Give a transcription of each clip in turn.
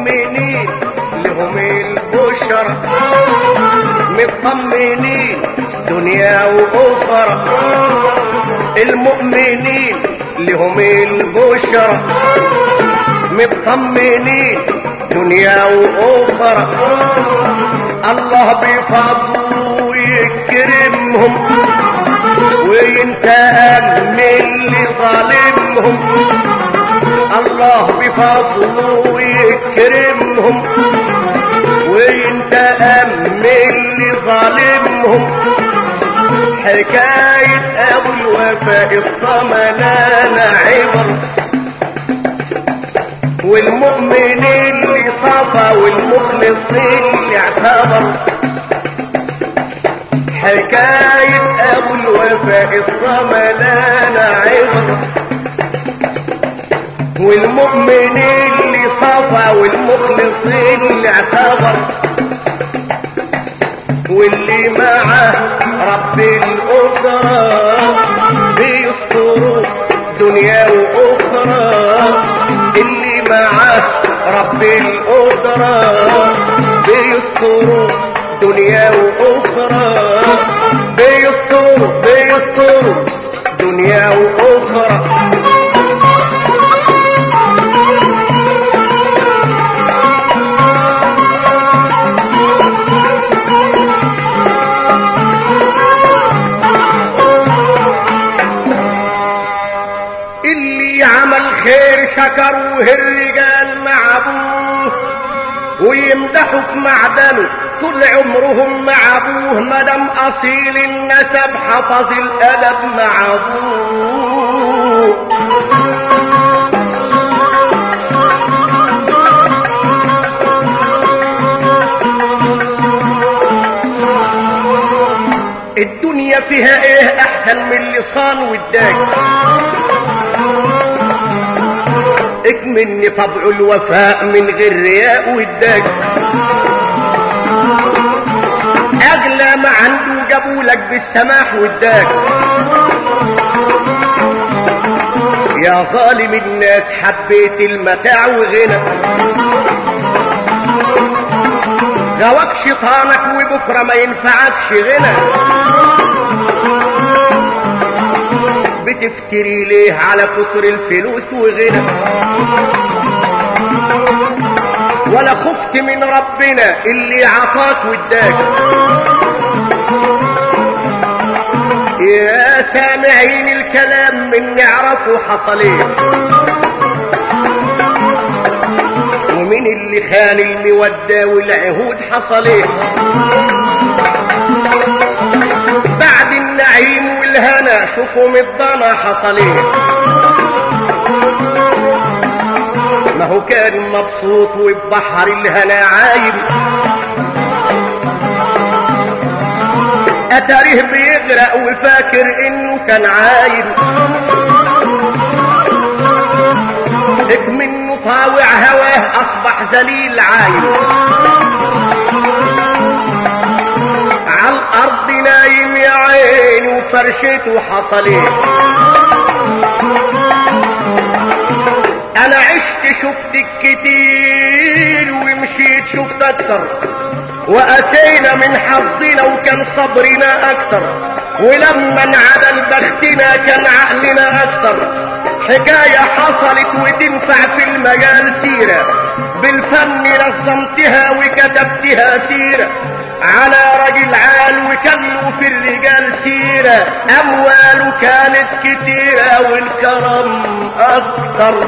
المؤمنين لهم البشرى مطمنين دنيا واخرى المؤمنين لهم البشرى مطمنين دنيا واخرى الله بفضله يكرمهم وينتقم من اللي ظالمهم الله بفضله يكرمهم وينتقم من اللي ظالمهم حكاية أبو الوفاء الصمنان عبر والمؤمن اللي صفى والمخلص اللي اعتبر حكاية أبو الوفاء الصمنان عبر والمؤمن اللي صفى والمخلص اللي اعتبر واللي معه رب الأسرة بيستروا دنيا وأخرى اللي معه رب الأسرة بيستروا دنيا وأخرى بيستروا بيستروا دنيا وأخرى اللي عمل خير شكروه الرجال مع ابوه ويمدحوا في معدنه طول عمرهم مع ابوه مدام اصيل النسب حفظ الادب مع ابوه الدنيا فيها ايه احسن من اللسان والداج اكمن طبع الوفاء من غير رياء والداج اغلى ما عنده جابولك بالسماح والداج يا ظالم الناس حبيت المتاع وغنى غواك شيطانك وبكره ما ينفعكش غنى بتفتري ليه على كتر الفلوس وغنى ولا خفت من ربنا اللي عطاك واداك يا سامعين الكلام من نعرفه حصل ايه ومن اللي خان المودة والعهود حصل ايه بعد النعيم والهنا شوفوا مضانا حصل ايه ما هو كان مبسوط وببحر الهنا عايم اتاريه بيغرق وفاكر انه كان عايم منه طاوع هواه اصبح ذليل عايم على الارض نايم يا عيني وفرشته حصل ايه انا عشت شفتك كتير ومشيت شفت اكتر واتينا من حظنا وكان صبرنا اكتر ولما انعدل بختنا كان عقلنا اكتر حكاية حصلت وتنفع في المجال سيرة بالفن نظمتها وكتبتها سيرة على رجل عال وكان له في الرجال سيرة أمواله كانت كتيرة والكرم أكتر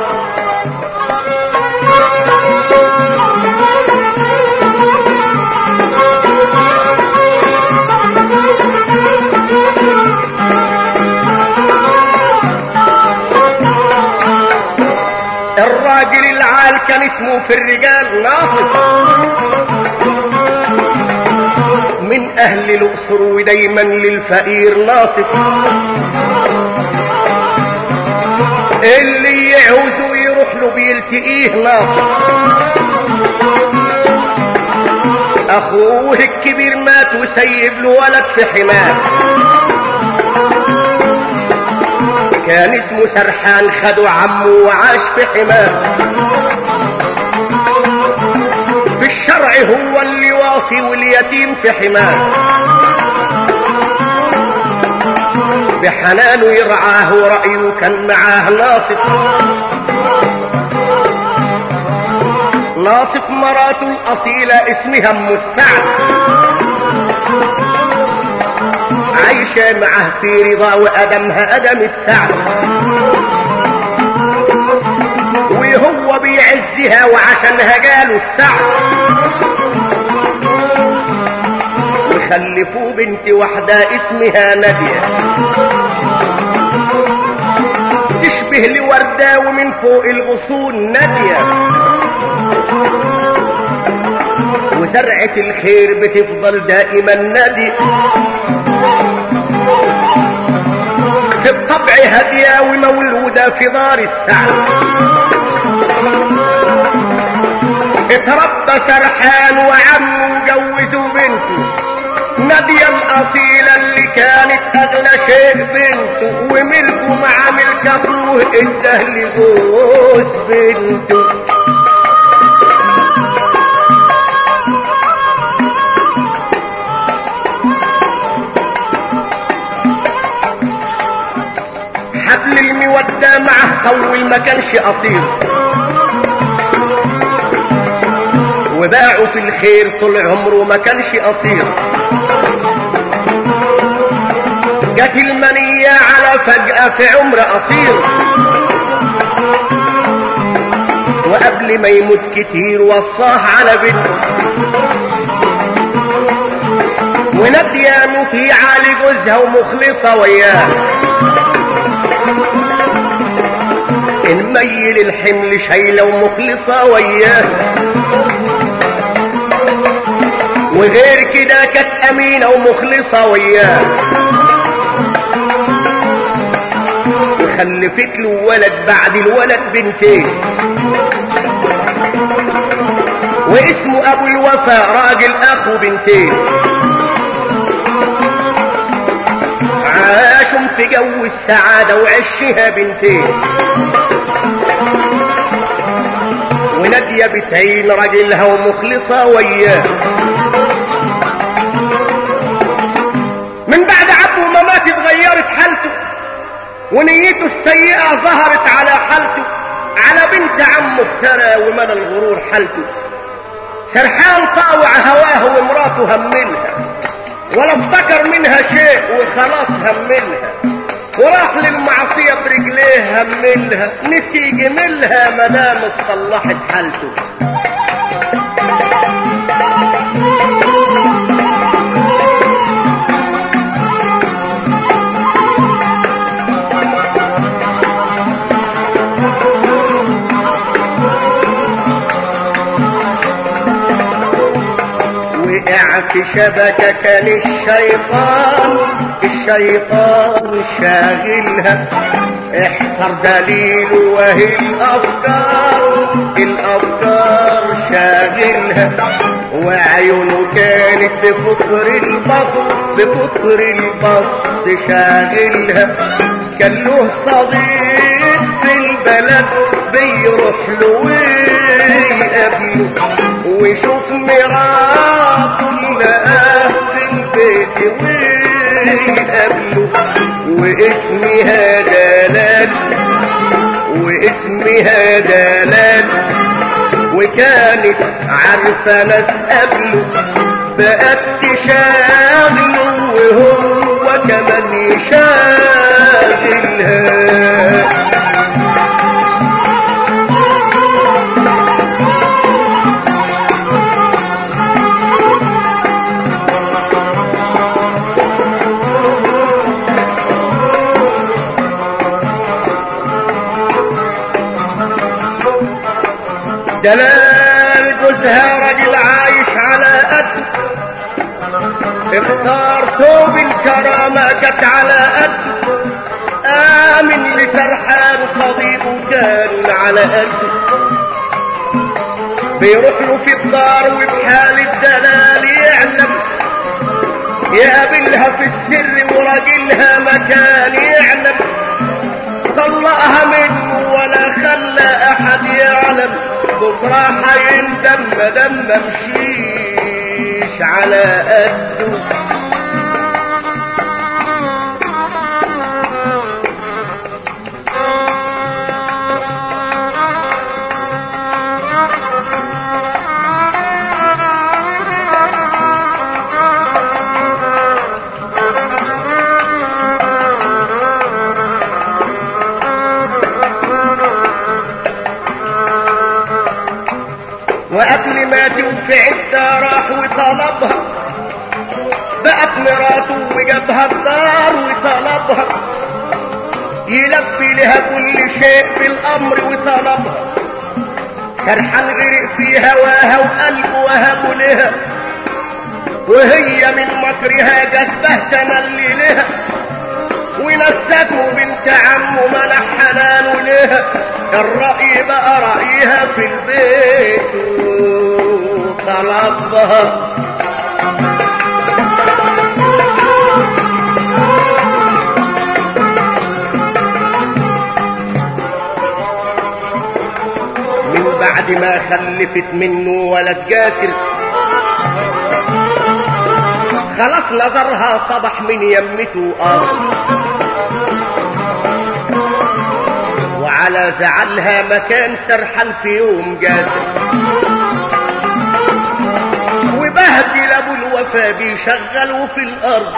الراجل العال كان اسمه في الرجال ناصف من اهل الاقصر ودايما للفقير ناصف اللي يعوزه يروح له بيلتقيه ناصف اخوه الكبير مات وسيب له ولد في حماه كان اسمه سرحان خدوا عمه وعاش في حماه الزرع هو اللي واصي واليتيم في حماه بحنانه يرعاه ورأيه كان معاه ناصف ناصف مراته الأصيلة اسمها أم السعد عايشة معه في رضا وأدمها أدم السعد وهو بيعزها وعشانها قالوا السعد وخلفوا بنت واحدة اسمها نادية تشبه لوردة ومن فوق الغصون نادية وزرعة الخير بتفضل دائما نادية في الطبع هادية ومولودة في دار السعد اتربى سرحان وعمه جوزوا بنته نادية الأصيلة اللي كانت أغلى شيء بنته وملكه مع ملك أخوه اداه لجوز بنته حبل المودة معه طول ما كانش أصيل وباعوا في الخير طول عمره ما كانش أصيل جت المنية على فجأة في عمر قصير وقبل ما يموت كتير وصاه على بنته ونادية مطيعة لجوزها ومخلصة وياه الميل الحمل شايلة ومخلصة وياه وغير كده كانت أمينة ومخلصة وياه وخلفت له ولد بعد الولد بنتين واسمه أبو الوفاء راجل أخو بنتين عاشوا في جو السعادة وعشها بنتين ونادية بتعين راجلها ومخلصة وياه من بعد عبده ما مات اتغيرت حالته ونيته السيئة ظهرت على حالته على بنت عمه افترى ومنى الغرور حالته سرحان طاوع هواه ومراته هملها ولا افتكر منها شيء وخلاص هملها وراح للمعصية برجليه هملها نسي جملها مدام اصطلحت حالته وقع في شبكة كان الشيطان الشيطان شاغلها احفر دليل وهي الافكار الافكار شاغلها وعيونه كانت بفطر البسط بفطر البسط شاغلها كان له صديق في البلد بيروح له ويقابله ويشوف مراته لقاه في البيت ويقابله واسمها دلال واسمها دلال وكانت عارفة ناس قبله بقت تشاغله وهو كمان يشاغلها دلال جوزها راجل عايش على قد اختار ثوب الكرامة جت على قد آمن لسرحان صديقه كان على قد بيروح له في الدار وبحال الدلال يعلم يقابلها في السر وراجلها مكان يعلم طلقها منه ولا ولا خلى احد يعلم بكره هيندم مدام ممشيش على قده وقبل ما توفي عدة راح وطلبها بقت مراته وجابها الدار وطلبها يلبي لها كل شيء بالامر وطلبها سرحان غرق في هواها وقلبه وهبه لها وهي من مكرها جذبه تملي لها ونسته بنت عمه منح حنانه لها الرأي بقى رأيها في البيت وطلبها من بعد ما خلفت منه ولد جاسر خلاص نظرها صبح من يمته ارض وعلى زعلها مكان سرحان في يوم جاسر وبهدل ابو الوفا بيشغله في الارض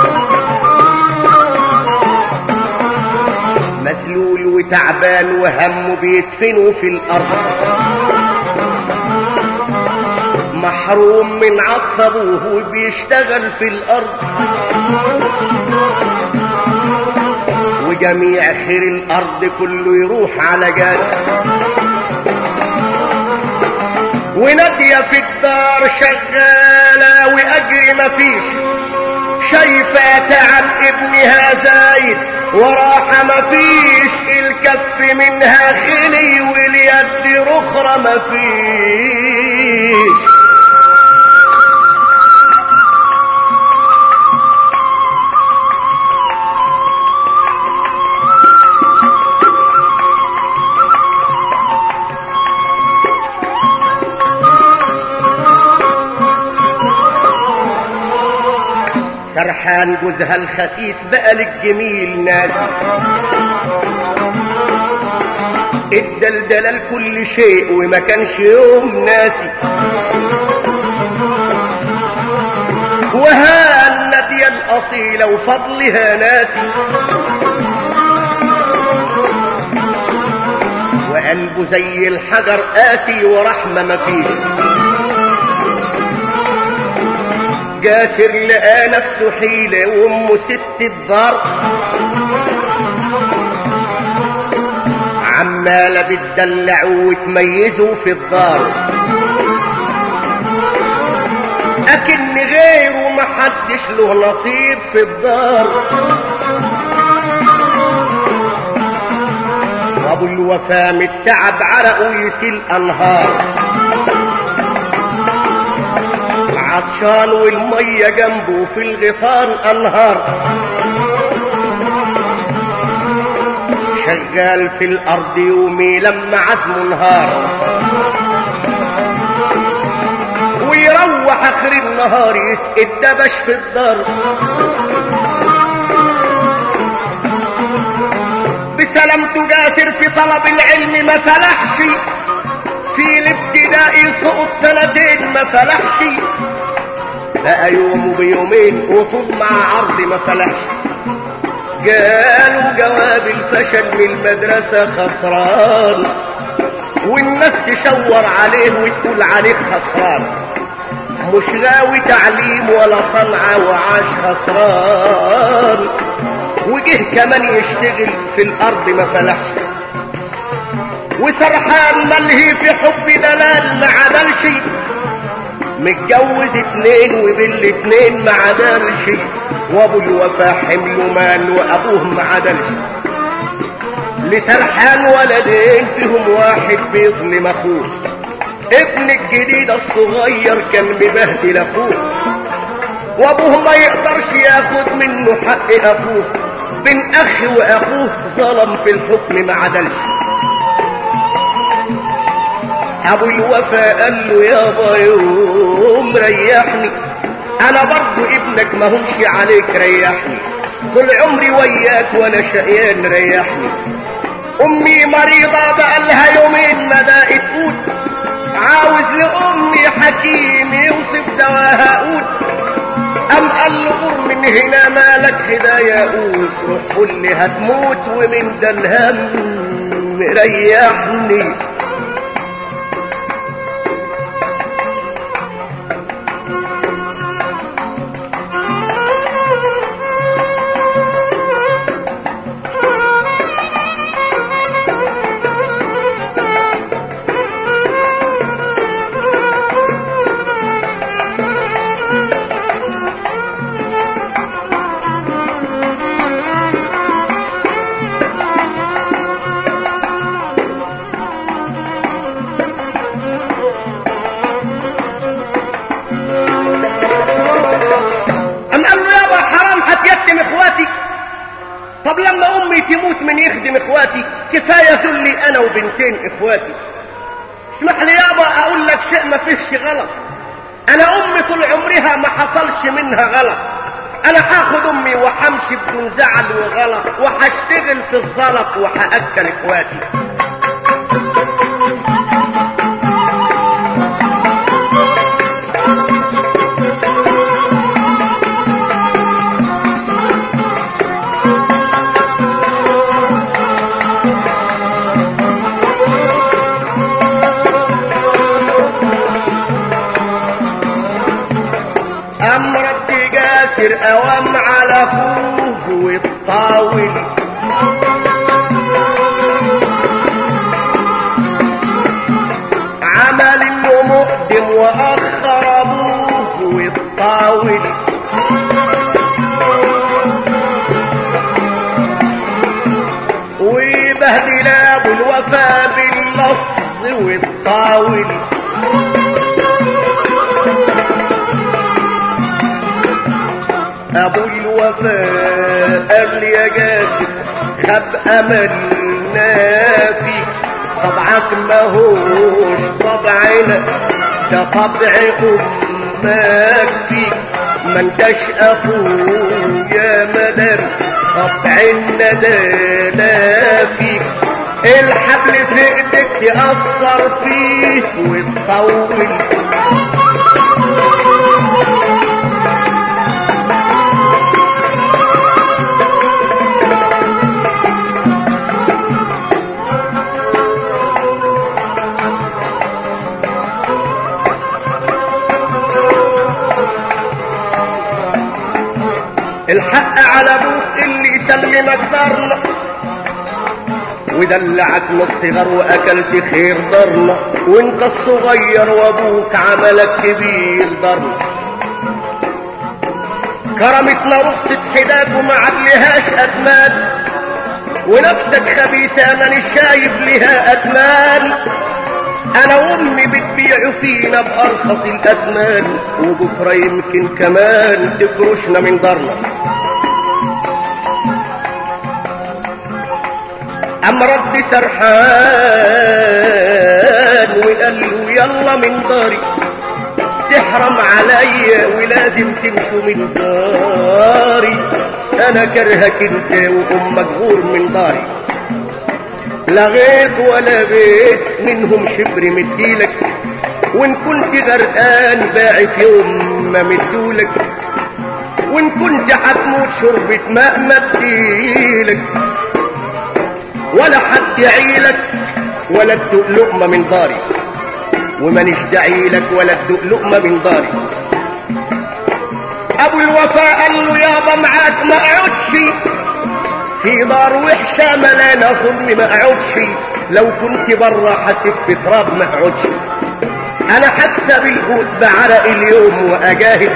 مسلول وتعبان وهمه بيدفنه في الارض محروم من عطف ابوه وبيشتغل في الارض وجميع خير الارض كله يروح على جاد ونادية في الدار شغالة واجر مفيش شايفة تعب ابنها زايد وراحة مفيش الكف منها خلي واليد رخرة مفيش سرحان جوزها الخسيس بقى للجميل ناسي الدلدل لكل شيء وما كانش يوم ناسي وها النبي الأصيلة وفضلها ناسي وقلبه زي الحجر قاسي ورحمة مفيش جاسر لقى نفسه حيلة وامه ست الدار عمالة بتدلع وتميزه في الدار أكن غيره محدش له نصيب في الدار وابو الوفا من التعب عرقه يسيل انهار عطشان والمية جنبه في الغفار انهار شغال في الارض يومي لما عزمه نهار ويروح اخر النهار يسقي الدبش في الدار بسلامته جاسر في طلب العلم ما فلحش في الابتداء سقط سنتين ما فلحش بقى يوم بيومين وطول مع عرض ما فلحش جاله جواب الفشل من المدرسة خسران والناس تشور عليه وتقول عليه خسران مش غاوي تعليم ولا صنعة وعاش خسران وجه كمان يشتغل في الارض ما فلحش وسرحان ملهي في حب دلال ما عملش متجوز اتنين وبالاتنين ما عدلش وابو الوفا حمله مال وابوه ما عدلش لسرحان ولدين فيهم واحد بيظلم اخوه ابن الجديد الصغير كان مبهدل اخوه وابوه ما يقدرش ياخد منه حق اخوه بين اخ واخوه ظلم في الحكم ما عدلش ابو الوفا قال له يابا يوم ريحني انا برضو ابنك ما همشي عليك ريحني طول عمري وياك وانا شقيان ريحني امي مريضة بقالها يومين ما دقت قوت عاوز لامي حكيم يوصف دواها قوت ام قال له غر من هنا مالك هدايا قوت روح قول لي هتموت ومن ده الهم ريحني أم قال له يابا حرام هتيتم اخواتي طب لما امي تموت من يخدم اخواتي كفايه ذلي انا وبنتين اخواتي اسمح لي يابا اقول لك شيء ما فيهش غلط انا امي طول عمرها ما حصلش منها غلط انا هاخد امي وحمشي بدون زعل وغلط وهشتغل في الزلط وهاكل اخواتي أم ربي جاسر أوام على فوز والطاول عمل انه مقدم واخر ابوه والطاول وبهدل ابو الوفا باللفظ والطاول ابو الوفاء قال يا جاسر خب املنا فيك طبعك ما هوش طبعنا ده طبع امك فيك ما انتش اخويا مدام طبع الندالة فيك الحبل في ايدك يأثر فيك وتطول الحق على ابوك اللي يسلمك دارنا ودلعك من الصغر واكلت خير دارنا وانت الصغير وابوك عملك كبير دارنا كرمتنا رخصة حداد وما عدلهاش ادمان ونفسك خبيثة ماني شايف لها ادمان انا وامي بتبيع فينا بارخص الاثمان وبكره يمكن كمان تكرشنا من دارنا اما ربي سرحان وقال له يلا من داري تحرم عليا ولازم تمشوا من داري انا كرهك انت وامك غور من داري لا غيط ولا بيت منهم شبر مديلك وان كنت غرقان باعت يوم ما مدولك وان كنت هتموت شربة ماء ما اديلك ولا حد يعيلك ولا تدوق لقمة من داري ومانيش داعيلك ولا تدوق لقمة من داري ابو الوفاء قال له يابا معاك ما اقعدش في دار وحشة ملانة ظلم ما اقعدش لو كنت برا حسب في تراب ما اقعدش انا هكسب القوت بعرق اليوم واجاهد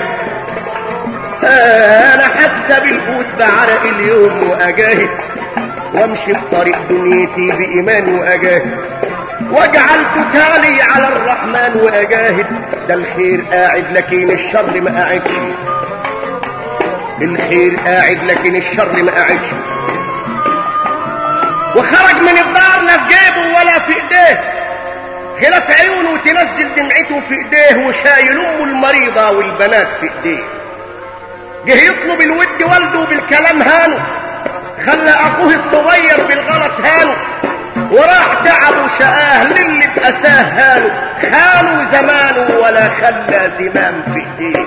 آه انا هكسب القوت بعرق اليوم واجاهد وامشي بطريق دنيتي بايمان واجاهد وجعلت تالي على الرحمن واجاهد ده الخير قاعد لكن الشر ما قاعدش الخير قاعد لكن الشر ما قاعدش وخرج من الدار لا في جيبه ولا في ايديه خلاف عيونه تنزل دمعته في ايديه وشايل امه المريضة والبنات في ايديه جه يطلب الود والده بالكلام هانه خلى اخوه الصغير بالغلط هانه وراح تعب وشقاه للي بأساه هانه خانوا زمانه ولا خلى زمام في ايديه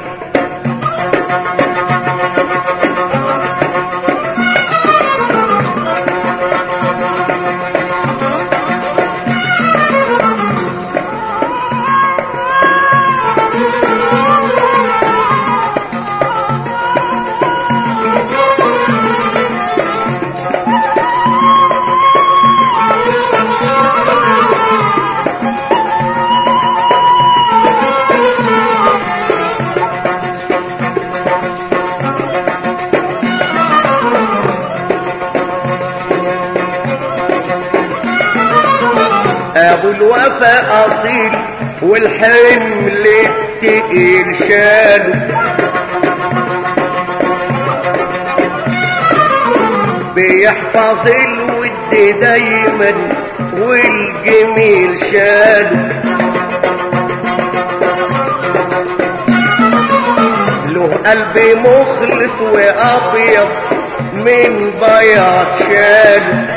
ابو الوفا اصيل والحمل التقيل شاله بيحفظ الود دايما والجميل شاله له قلب مخلص وابيض من بياض شاله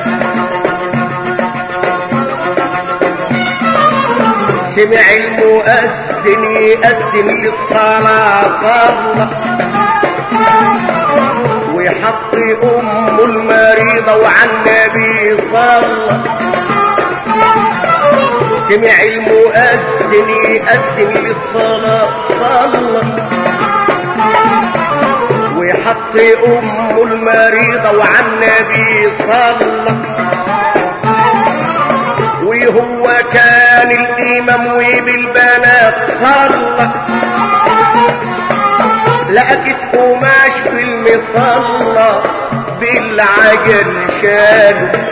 سمع المؤذن يأذن للصلاة صلى ويحط أم المريضة وعن النبي صلى سمع المؤذن يأذن للصلاة صلى ويحط أم المريضة وعن النبي صلى وهو كان الإمام وبالبنات صلى لقى قماش في المصلى بالعجل شاله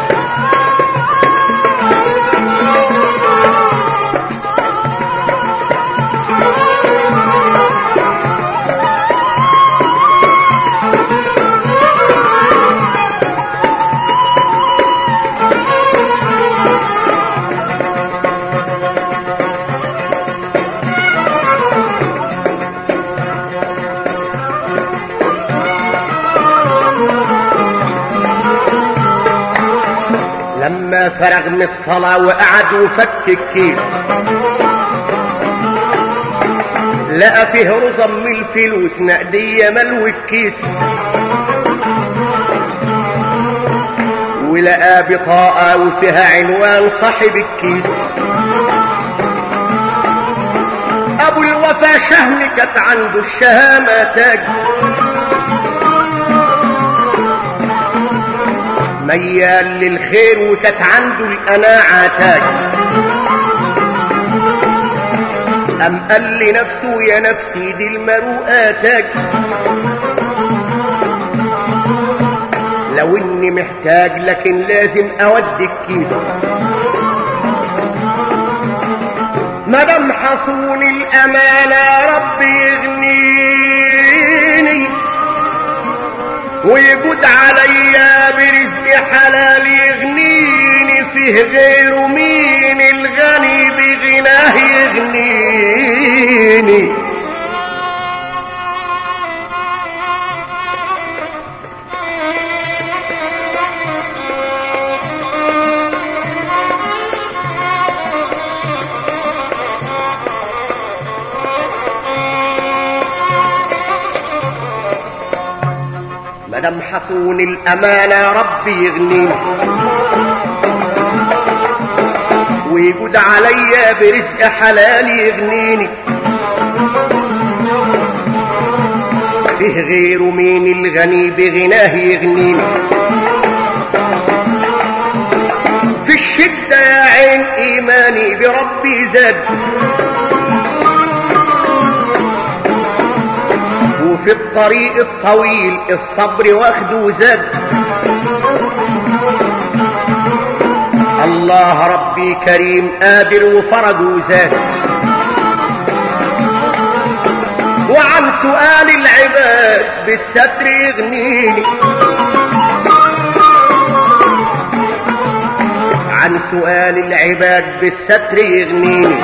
لما فرغ من الصلاة وقعد وفك الكيس لقى فيه رزم من الفلوس نقدية ملو الكيس ولقى بطاقة وفيها عنوان صاحب الكيس ابو الوفا شهم كانت عنده الشهامة تاج ميال للخير وكانت عنده القناعة تاج أم قال لنفسه يا نفسي دي المروءة تاج لو اني محتاج لكن لازم اودي الكيس مدام حصون الامانة يا رب يغنيني ويجود عليا برزق حلال يغنيني فيه غيره مين الغني بغناه يغنيني مدام حصون الأمانة يا رب يغنيني ويجود عليا برزق حلال يغنيني فيه غيره مين الغني بغناه يغنيني في الشدة يا عين إيماني بربي زاد وفي الطريق الطويل الصبر واخده زاد الله ربي كريم قادر وفرجه زاد وعن سؤال العباد بالستر يغنيني عن سؤال العباد بالستر يغنيني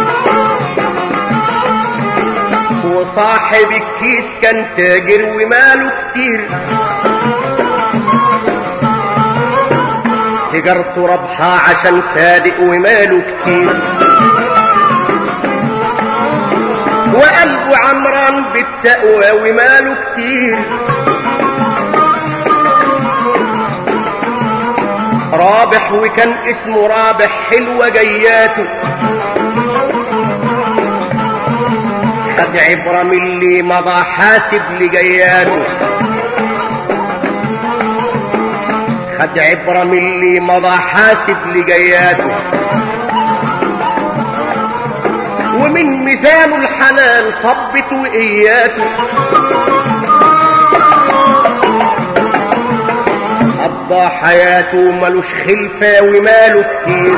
وصاحب الكيس كان تاجر وماله كتير تجارته ربحها عشان صادق وماله كتير وقلبه عمران بالتقوى وماله كتير رابح وكان اسمه رابح حلوة جياته خد عبرة من اللي مضى حاسب لجياته خد عبرة من اللي مضى حاسب لجياته ومن ميزانه الحلال طبت وإياته قضى حياته ملوش خلفة وماله كتير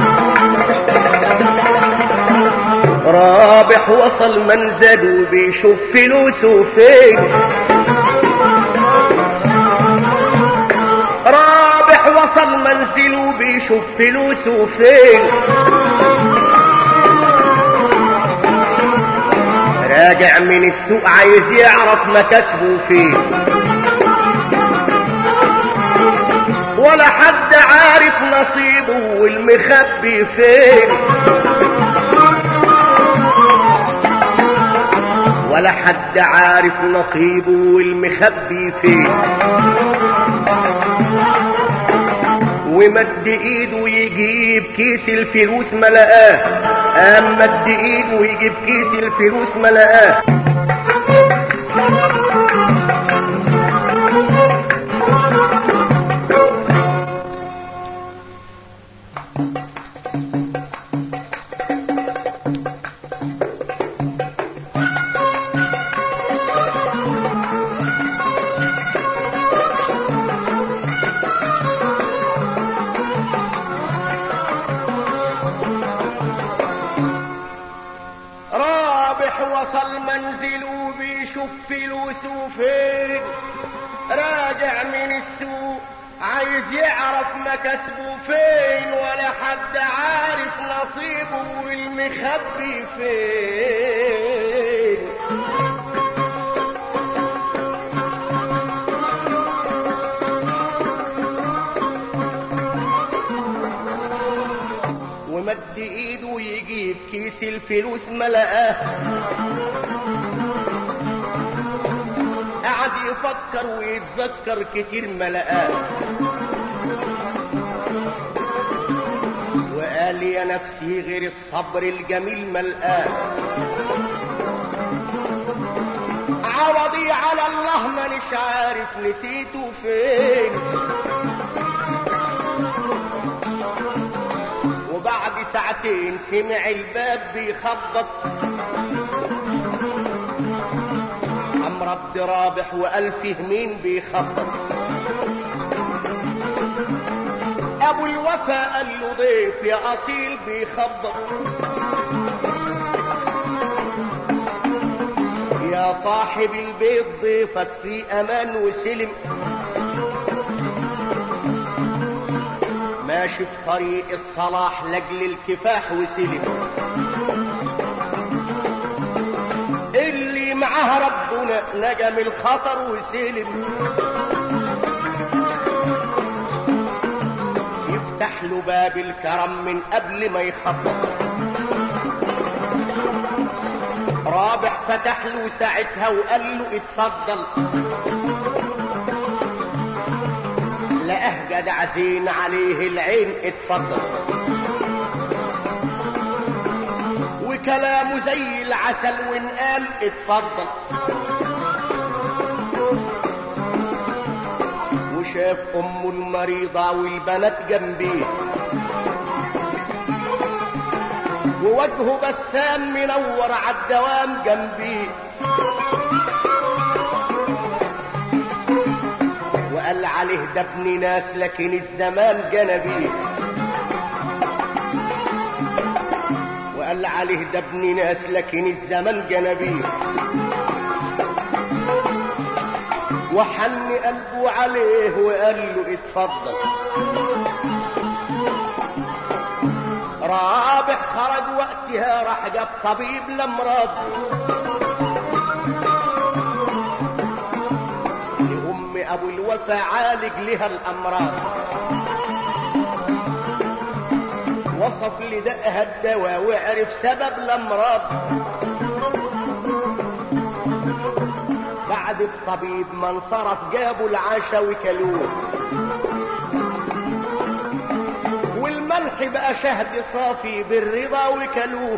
رابح وصل منزله بيشوف فلوسه فين رابح وصل منزله بيشوف فلوسه فين راجع من السوق عايز يعرف مكاسبه فين ولا حد عارف نصيبه والمخبي فين ولا حد عارف نصيبه والمخبي فين ومد ايده يجيب كيس الفلوس ما لقاه قام مد ايده يجيب كيس الفلوس ما لقاه رابح وصل منزله بيشوف فلوسه فين راجع من السوق عايز يعرف مكاسبه فين ولا حد عارف نصيبه والمخبي فين ومد ايده يجيب كيس الفلوس ما لقاه قعد يفكر ويتذكر كتير ما لقاه وقال يا نفسي غير الصبر الجميل ما لقاه عوضي على الله مانيش عارف نسيته فين وبعد ساعتين سمع الباب بيخبط عم رد رابح وقال فيه مين بيخبط ابو الوفا قال له ضيف يا اصيل بيخبط يا صاحب البيت ضيفك في امان وسلم ماشي في طريق الصلاح لاجل الكفاح وسلم اللي معاه ربنا نجا من الخطر وسلم يفتح له باب الكرم من قبل ما يخبط رابح فتح له ساعتها وقال له اتفضل لقاه جدع زين عليه العين اتفضل وكلامه زي العسل وانقال اتفضل وشاف امه المريضة والبنات جنبيه ووجهه بسام منور عالدوام جنبيه وقال عليه ده ابن ناس لكن الزمان جنبيه وقال عليه ده ابن ناس لكن الزمان جنبيه وحن قلبه عليه وقال له اتفضل رابح خرج وقتها راح جاب طبيب لمرض لأم أبو الوفا عالج لها الأمراض وصف لدقها الدواء وعرف سبب الأمراض بعد الطبيب ما انصرف جابوا العشاء وكلوه والملح بقى شهد صافي بالرضا وكلوه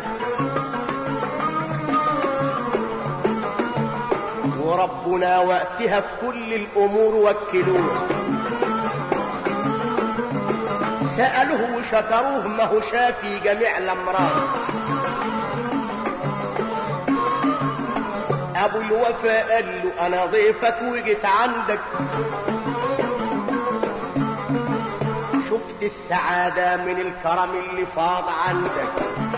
وربنا وقتها في كل الامور وكلوه سألوه وشكروه ما هو شافي جميع الامراض ابو الوفا قال له انا ضيفك وجيت عندك شفت السعادة من الكرم اللي فاض عندك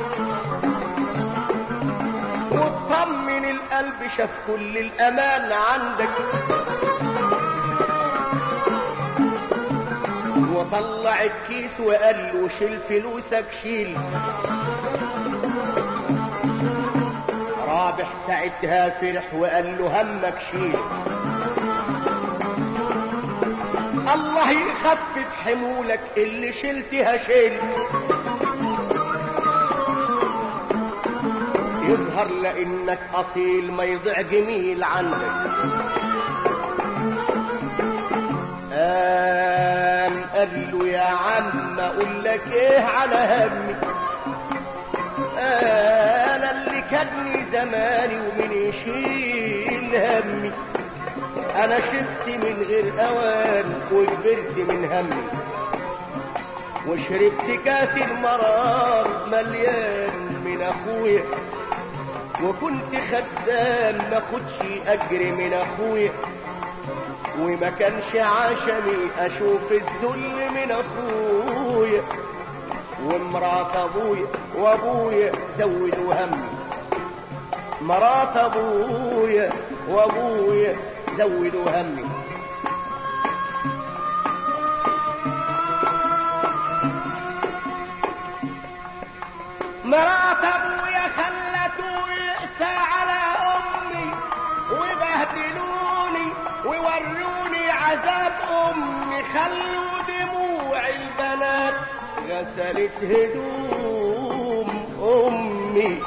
واطمن القلب شاف كل الامان عندك وطلع الكيس وقال له شيل فلوسك شيل رابح ساعتها فرح وقال له همك شيل الله يخفف حمولك اللي شلتها شيل يظهر لانك اصيل ما يضيع جميل عندك قام قال له يا عم اقول لك ايه على همي انا اللي كدني زماني ومن يشيل همي انا شفت من غير اوان وكبرت من همي وشربت كاس المرار مليان من اخويا وكنت خدام ما خدش اجر من اخويا وما كانش عشمي اشوف الذل من اخويا ومرات ابويا وابويا زودوا همي مرات ابويا وابويا زودوا همي مرات ابويا خلته يقسى على امي وبهدلوني ووروني عذاب امي خلوا دموع البنات غسلت هدوم امي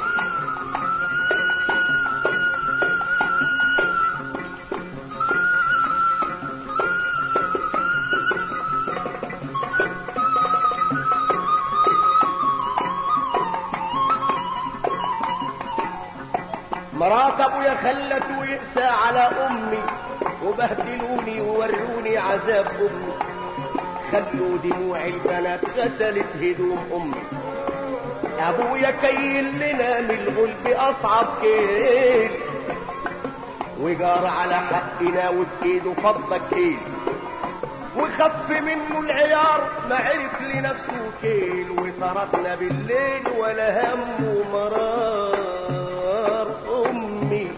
مرات ابويا خلت ويقسى على امي وبهدلوني ووروني عذاب امي خلوا دموع البنات غسلت هدوم امي ابويا كيل لنا من الغلب اصعب كيل وجار على حقنا وبايده فضك كيل وخف منه العيار ما عرف لنفسه كيل وطردنا بالليل ولا هم مرار امي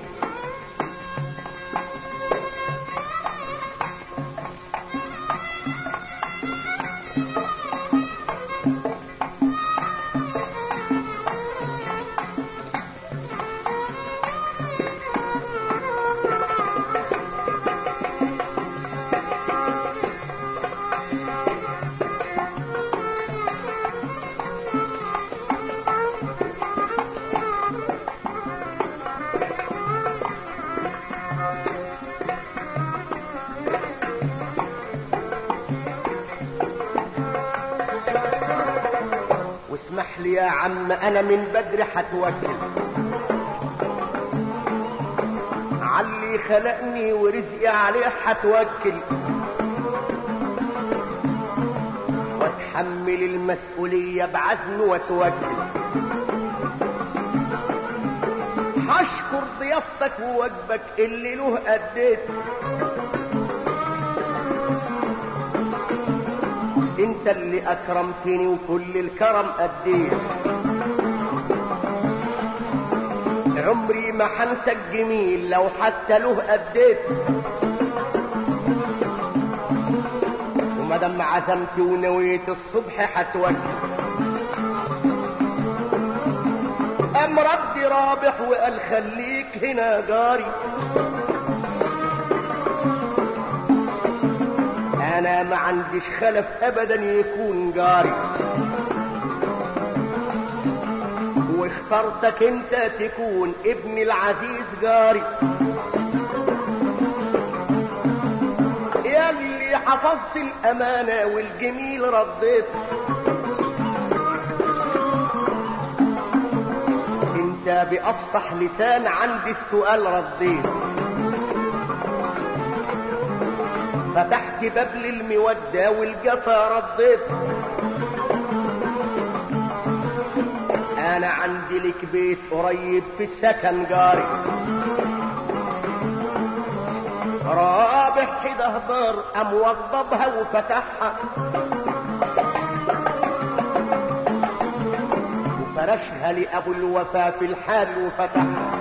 واسمح لي يا عم انا من بدري حتوكل علي خلقني ورزقي عليه حتوكل واتحمل المسؤولية بعزم واتوكل هشكر ضيافتك ووجبك اللي له اديت انت اللي اكرمتني وكل الكرم اديت عمري ما حنسى الجميل لو حتى له اديت ومادام عزمت ونويت الصبح حتوكل قام رد رابح وقال خليك هنا جاري انا ما عنديش خلف ابدا يكون جاري واخترتك انت تكون ابن العزيز جاري يا اللي حفظت الامانة والجميل رديت انت بافصح لسان عندي السؤال رديت فتحت باب للمودة والجفا رديت انا عندي لك بيت قريب في السكن جاري رابح كده دار قام وضبها وفتحها وفرشها لابو الوفا في الحال وفتحها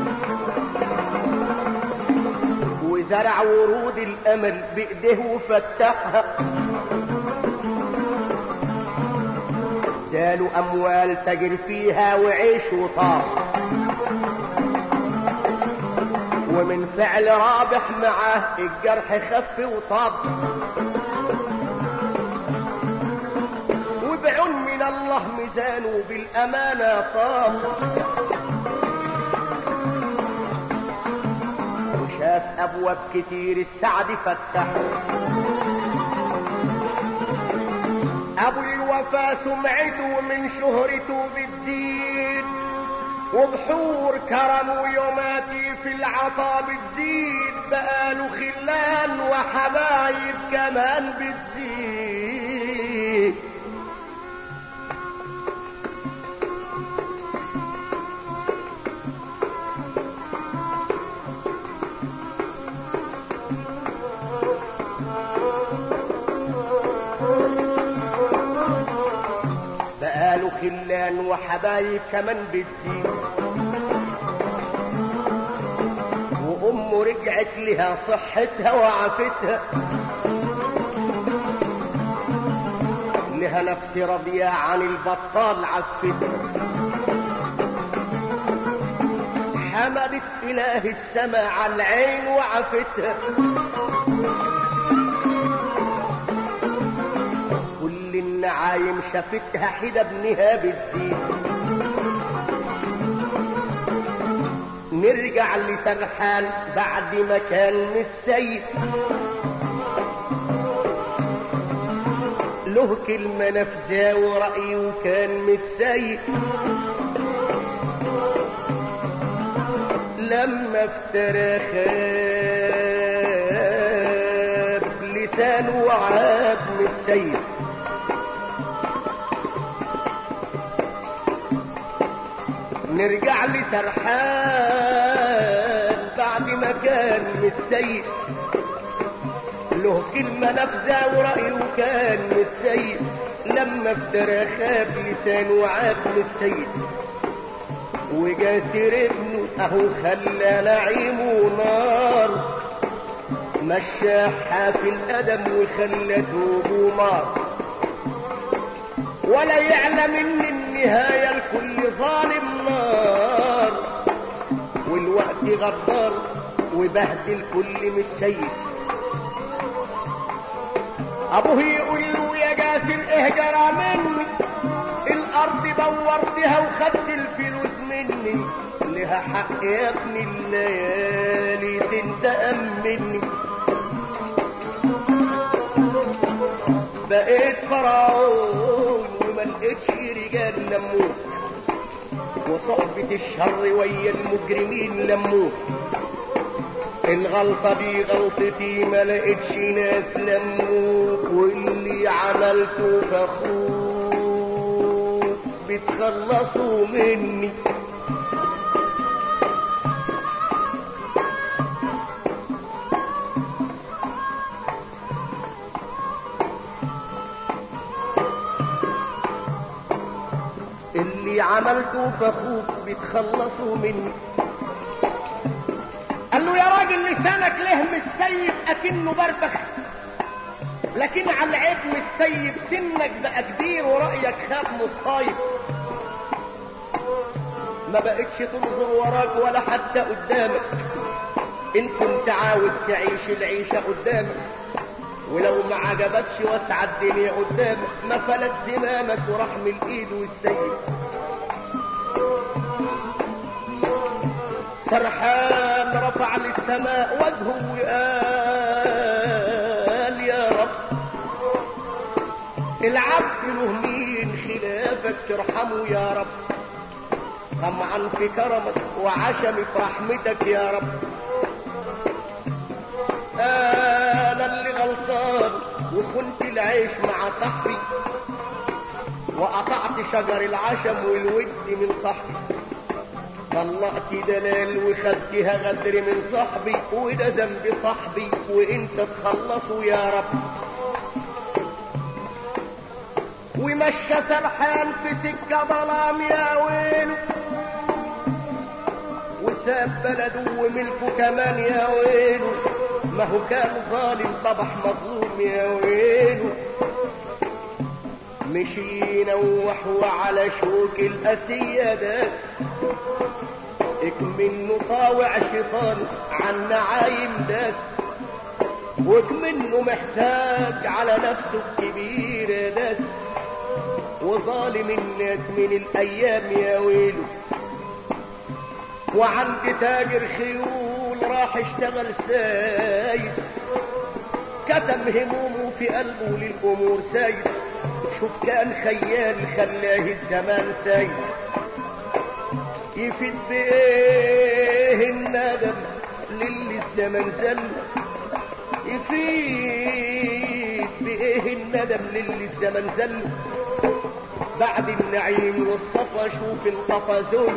وزرع ورود الامل بايديه وفتحها اداله اموال تجر فيها وعيش وطار ومن فعل رابح معاه الجرح خف وطاب وبعون من الله ميزانه بالامانه طاب وشاف ابواب كتير السعد فتح ابو الوفا سمعته من شهرته بتزيد وبحور كرمه يوماتي في العطا بتزيد بقاله خلان وحبايب كمان بتزيد بقاله خلان وحبايب كمان بتزيد وامه رجعت لها صحتها وعافتها لها نفس راضية عن البطال عفتها حمدت اله السماء على العين وعفتها كل النعايم شافتها حدا ابنها بتزيد نرجع لسرحان بعد ما كان السيد له كلمة نفسه ورأيه كان السيد لما افترى خاب لسانه عاب من السيد نرجع لسرحان بعد ما كان السيد له كلمة نفسه ورأيه كان السيد لما افترى خاب لسانه عاب السيد وجاسر ابنه اهو خلى نعيمه نار مشاحها في القدم وخلته بمار ولا يعلم ان النهاية لكل ظالم نار والوقت غدار وبهدل كل مش سيد ابوه يقول له يا جاسر اهجر مني الارض بورتها وخدت الفلوس مني لها حق يا ابن الليالي تنتقم مني بقيت فرعون وما لقيتش رجال لموه وصحبة الشر ويا المجرمين لموه الغلطة دي غلطتي ما لقيتش ناس لموك واللي عملته فاخوك بتخلصوا مني اللي عملته فاخوك بتخلصوا مني قال له يا راجل لسانك له مش سيب اكنه بربخ لكن على العيب مش سيب سنك بقى كبير ورأيك خاب مصايب ما بقتش تنظر وراك ولا حتى قدامك ان كنت عاوز تعيش العيشة قدامك ولو ما عجبكش واسع الدنيا قدامك ما فلت زمامك ورحم الايد والسيد سرحان رفع للسماء وجهه وقال يا رب العبد له مين خلافك ترحمه يا رب طمعا في كرمك وعشم في رحمتك يا رب انا اللي غلطان وكنت العيش مع صاحبي وقطعت شجر العشم والود من صاحبي طلعت دلال وخدتها غدر من صاحبي وده ذنب صاحبي وانت تخلصه يا رب ومشى سرحان في سكة ظلام يا ويلو وساب بلده وملكه كمان يا ويلو ما هو كان ظالم صبح مظلوم يا ويلو مشي نوحوا على شوك الأسية ده اكمنه طاوع شيطان عن نعايم داس وكمنه محتاج على نفسه الكبير داس وظالم الناس من الايام يا ويلو وعند تاجر خيول راح اشتغل سايس كتم همومه في قلبه للامور سايس شوف كان خيال خلاه الزمان سايس يفيد بايه الندم للي الزمن زل يفيد بايه الندم للي الزمن زل بعد النعيم والصفا شوف انطفى زول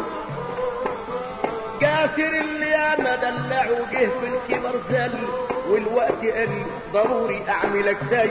كافر اللي انا دلعه جه في الكبر زل والوقت قال ضروري اعملك زي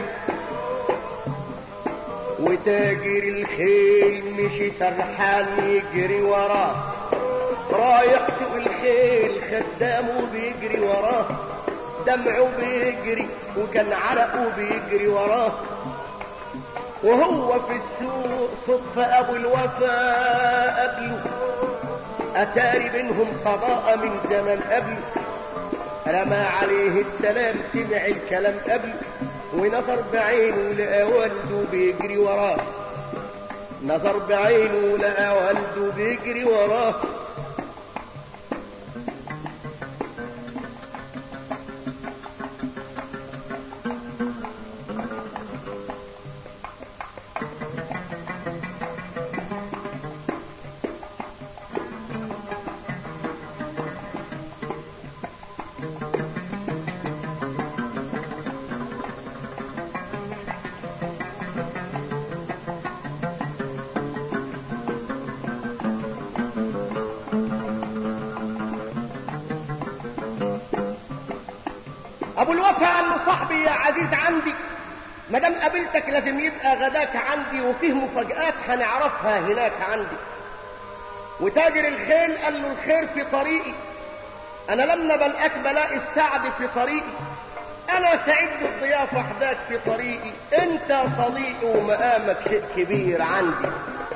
وتاجر الخيل مشي سرحان يجري وراه رايح سوق الخيل خدامه بيجري وراه دمعه بيجري وكان عرقه بيجري وراه وهو في السوق صدفة ابو الوفاء قبله اتاري بينهم صداقة من زمن قبله رمى عليه السلام سمع الكلام قبله ونظر بعينه لقى والده بيجري وراه نظر بعينه لقى والده بيجري وراه ابو الوفا قال له صاحبي يا عزيز عندي ما دام قابلتك لازم يبقى غداك عندي وفيه مفاجآت هنعرفها هناك عندي وتاجر الخيل قال له الخير في طريقي انا لما بلقاك بلاقي السعد في طريقي انا سعيد بالضيافة وحداك في طريقي انت صديقي ومقامك شيء كبير عندي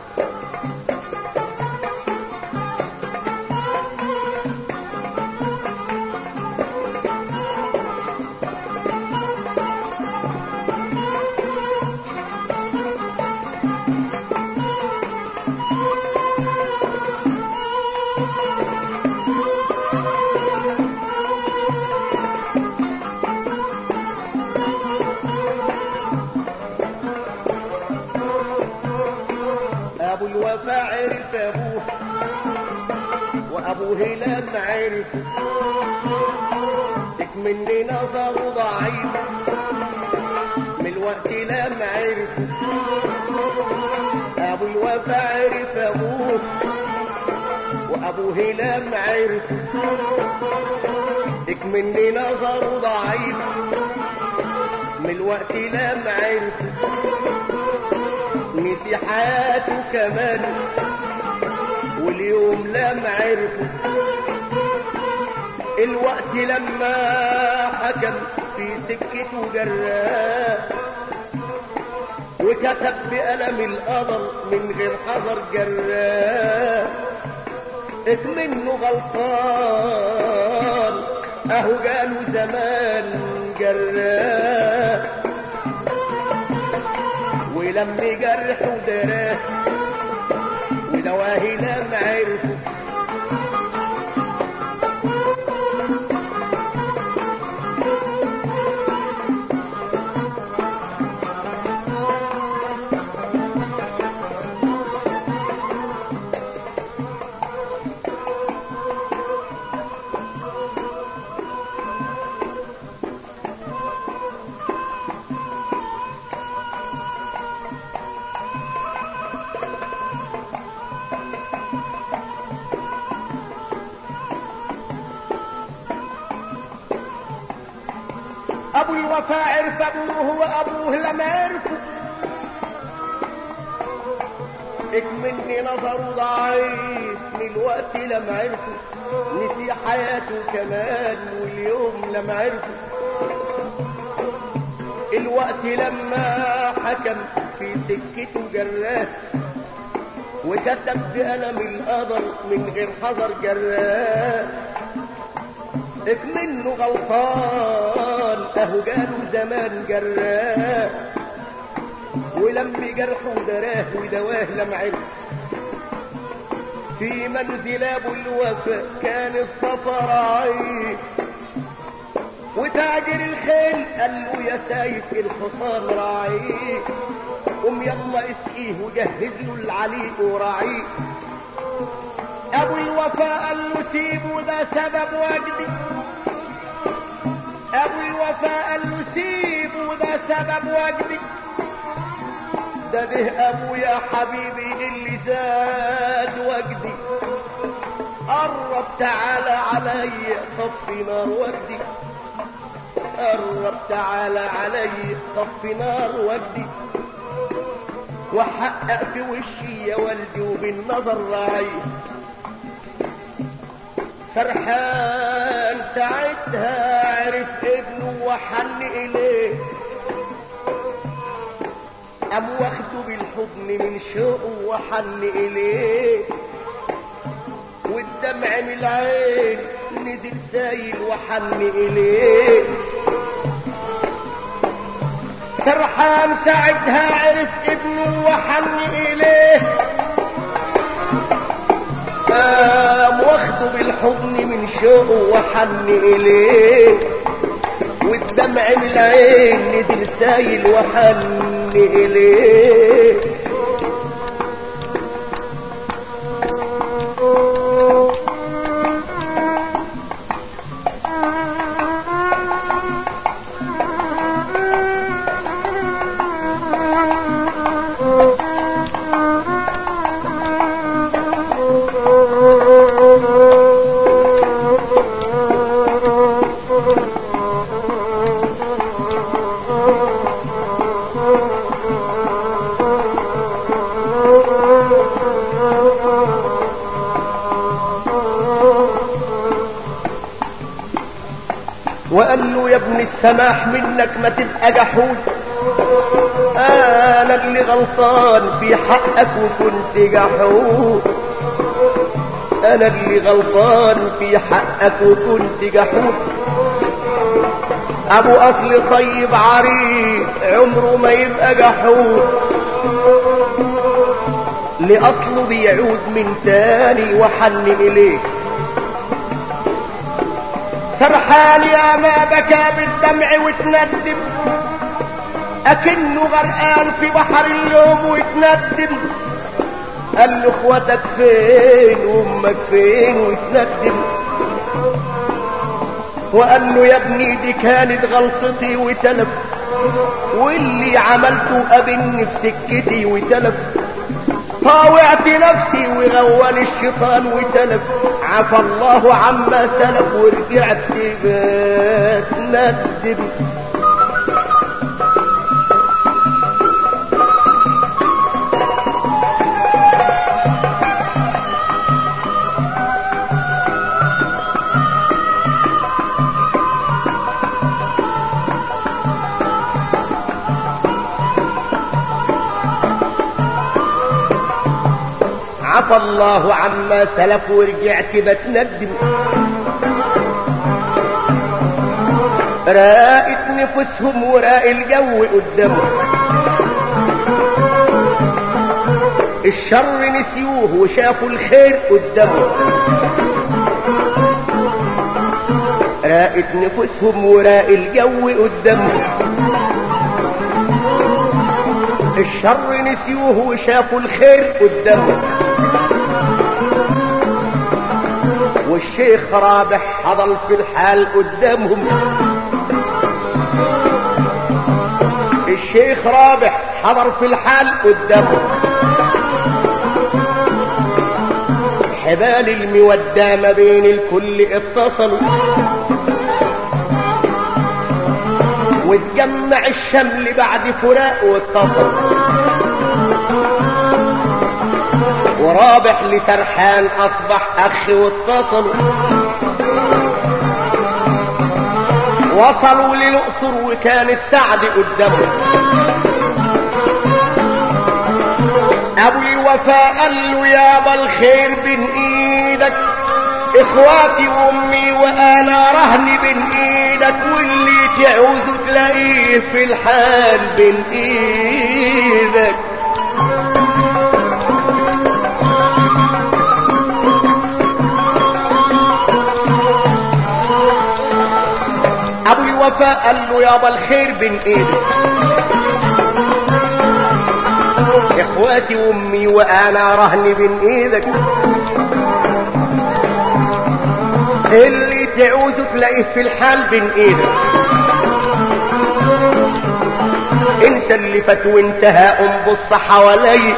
ابو الوفا عرف ابوه وابو هلال عرف تكمن نظره ضعيف من الوقت لما عرف ابو الوفا عرف ابوه وابو هلال عرف تكمن نظره ضعيف من الوقت لما عرف نسي حياته كمان واليوم لما عرفه الوقت لما حكم في سكته جراه وكتب بقلم القدر من غير حذر جراه منه غلطان اهو قالوا زمان جراه ولما جرحه دراه ودواه لم عرفه ابو الوفاء عرف ابوه وابوه لم عرفه اكمني نظره ضعيف من الوقت لم عرفه نسي حياته كمان واليوم لم عرفه الوقت لما حكم في سكته جراه وكتب بألم القدر من غير حذر جراه منه غلطان اهو قالوا زمان جراه ولم جرحه دراه ودواه لم عرف في منزل ابو الوفا كان السفر عيب وتاجر الخيل قال له يا سايس الحصان راعيه قوم يلا اسقيه وجهز له العليق وراعيه ابو الوفا قال له سيبه ده سبب وجدي ابو الوفا قال له سيبه ده سبب وجدي ده ده ابو يا حبيبي اللي زاد وجدي قرب تعالى علي طفي نار وجدي قرب تعالى علي طفي نار وجدي وحقق في وشي يا والدي وبالنظر راعيه سرحان ساعتها عرف ابنه وحن اليه قام واخده بالحضن من شوقه وحن اليه والدمع من العين نزل سايل وحن اليه سرحان ساعتها عرف ابنه وحن اليه قام واخده بالحضن من شوقه وحن اليه والدمع من العين نزل سايل وحن اليه وقال له يا ابن السماح منك ما تبقى جحود انا اللي غلطان في حقك وكنت جحود انا اللي غلطان في حقك وكنت جحود ابو اصل طيب عريض عمره ما يبقى جحود لاصله بيعود من تاني وحن اليه سرحان يا ما بكى بالدمع وتندم اكنه غرقان في بحر اليوم ويتندم قال له اخواتك فين وامك فين ويتندم وقال له يا ابني دي كانت غلطتي وتلف واللي عملته قابلني في سكتي وتلف طاوعت نفسي وغواني الشيطان وتلف عفى الله عما سلف ورجعت بتندم عفى عفى الله عما سلف ورجعت بتندم راقت نفوسهم وراق الجو قدامهم الشر نسيوه وشافوا الخير قدامهم راقت نفوسهم وراق الجو قدامهم الشر نسيوه وشافوا الخير قدامهم والشيخ رابح حضل في الحال قدامهم الشيخ رابح حضر في الحال قدامهم حبال المودة ما بين الكل اتصلوا واتجمع الشمل بعد فراق واتصل ورابح لسرحان اصبح اخ واتصلوا وصلوا للأقصر وكان السعد قدامهم ابو الوفاء قال له يابا الخير بين ايدك اخواتي وامي وانا رهني بين ايدك واللي تعوزه تلاقيه في الحال بين ايدك ابو الوفاء قال له يابا الخير بين ايدك اخواتي وامي وانا رهني بين ايدك اللي تعوزه تلاقيه في الحال بين ايدك انسى اللي فات وانتهى قوم بص حواليك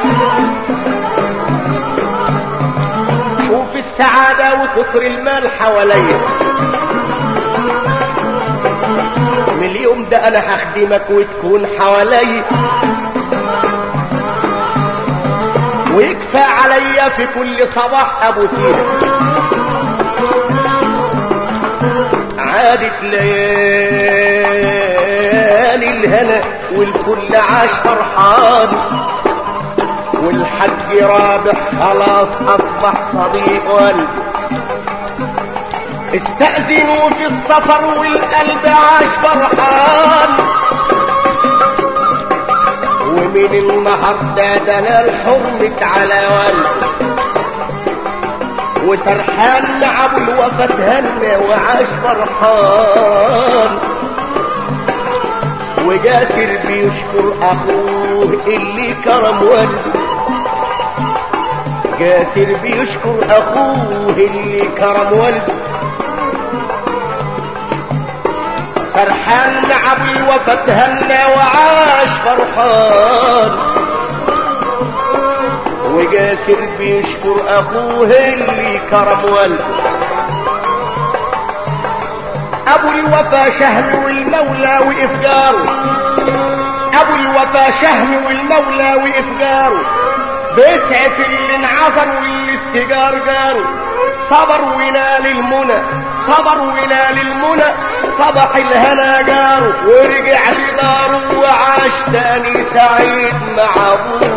شوف السعادة وكثر المال حواليك من اليوم ده انا هخدمك وتكون حواليك ويكفى عليا في كل صباح ابو سيدك عادت ليالي الهنا والكل عاش فرحان والحج رابح خلاص اصبح صديق والد استأذنوا في السفر والقلب عاش فرحان ومن النهارده ده انا الحرمة على والد وسرحان مع ابو الوفا تهنى وعاش فرحان وجاسر بيشكر اخوه اللي كرم والده جاسر بيشكر اخوه اللي كرم والده سرحان مع ابو الوفا تهنى وعاش فرحان وجاسر بيشكر اخوه اللي كرم والده ابو الوفا شهم والمولى وافجاره ابو الوفا شهم والمولى وافجاره بيسعف اللي انعذر واللي استجار جاره صبر ونال المنى صبر ونال المنى صبح الهنا جاره ورجع لداره وعاش تاني سعيد مع ابوه